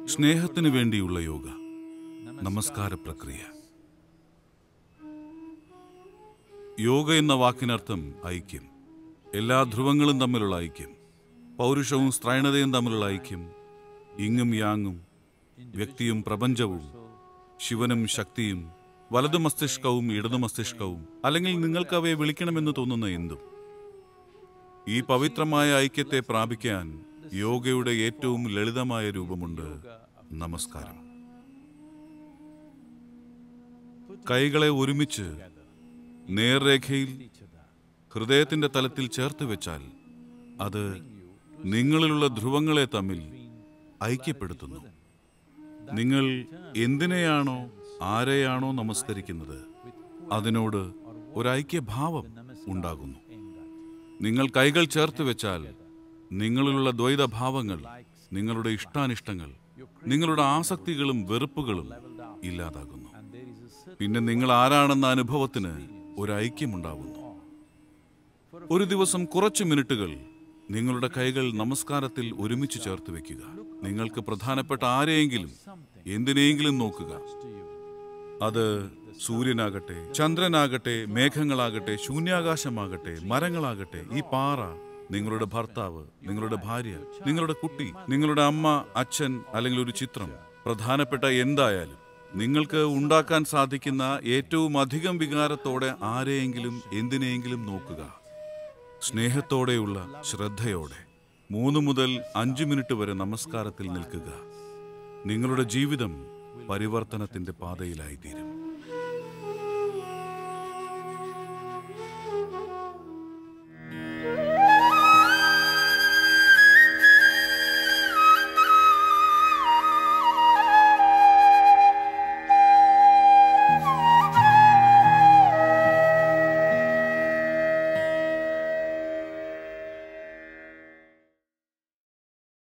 സ്നേഹത്തിന് വേണ്ടിയുള്ള യോഗ നമസ്കാര പ്രക്രിയ യോഗ എന്ന വാക്കിനർത്ഥം ഐക്യം എല്ലാ ധ്രുവങ്ങളും തമ്മിലുള്ള ഐക്യം പൗരുഷവും സ്ത്രൈണതയും തമ്മിലുള്ള ഐക്യം ഇങ്ങും യാങ്ങും വ്യക്തിയും പ്രപഞ്ചവും ശിവനും ശക്തിയും വലതു മസ്തിഷ്കവും ഇടതു മസ്തിഷ്കവും അല്ലെങ്കിൽ നിങ്ങൾക്ക് അവയെ വിളിക്കണമെന്ന് തോന്നുന്ന എന്തും ഈ പവിത്രമായ ഐക്യത്തെ പ്രാപിക്കാൻ യോഗയുടെ ഏറ്റവും ലളിതമായ രൂപമുണ്ട് നമസ്കാരം കൈകളെ ഒരുമിച്ച് നേർരേഖയിൽ ഹൃദയത്തിന്റെ തലത്തിൽ ചേർത്ത് വെച്ചാൽ അത് നിങ്ങളിലുള്ള ധ്രുവങ്ങളെ തമ്മിൽ ഐക്യപ്പെടുത്തുന്നു നിങ്ങൾ എന്തിനെയാണോ ആരെയാണോ നമസ്കരിക്കുന്നത് അതിനോട് ഒരു ഐക്യഭാവം ഉണ്ടാകുന്നു നിങ്ങൾ കൈകൾ ചേർത്ത് വെച്ചാൽ നിങ്ങളിലുള്ള ദ്വൈതഭാവങ്ങൾ നിങ്ങളുടെ ഇഷ്ടാനിഷ്ടങ്ങൾ നിങ്ങളുടെ ആസക്തികളും വെറുപ്പുകളും ഇല്ലാതാകുന്നു പിന്നെ നിങ്ങൾ ആരാണെന്ന അനുഭവത്തിന് ഒരു ഐക്യമുണ്ടാകുന്നു ഒരു ദിവസം കുറച്ച് മിനിറ്റുകൾ നിങ്ങളുടെ കൈകൾ നമസ്കാരത്തിൽ ഒരുമിച്ച് ചേർത്ത് വെക്കുക നിങ്ങൾക്ക് പ്രധാനപ്പെട്ട ആരെയെങ്കിലും എന്തിനെയെങ്കിലും നോക്കുക അത് സൂര്യനാകട്ടെ ചന്ദ്രനാകട്ടെ മേഘങ്ങളാകട്ടെ ശൂന്യാകാശമാകട്ടെ മരങ്ങളാകട്ടെ ഈ പാറ നിങ്ങളുടെ ഭർത്താവ് നിങ്ങളുടെ ഭാര്യ നിങ്ങളുടെ കുട്ടി നിങ്ങളുടെ അമ്മ അച്ഛൻ അല്ലെങ്കിൽ ഒരു ചിത്രം പ്രധാനപ്പെട്ട എന്തായാലും നിങ്ങൾക്ക് ഉണ്ടാക്കാൻ സാധിക്കുന്ന ഏറ്റവും അധികം വികാരത്തോടെ ആരെയെങ്കിലും എന്തിനെയെങ്കിലും നോക്കുക സ്നേഹത്തോടെയുള്ള ശ്രദ്ധയോടെ മൂന്ന് മുതൽ അഞ്ച് മിനിറ്റ് വരെ നമസ്കാരത്തിൽ നിൽക്കുക നിങ്ങളുടെ ജീവിതം പരിവർത്തനത്തിന്റെ പാതയിലായിത്തീരും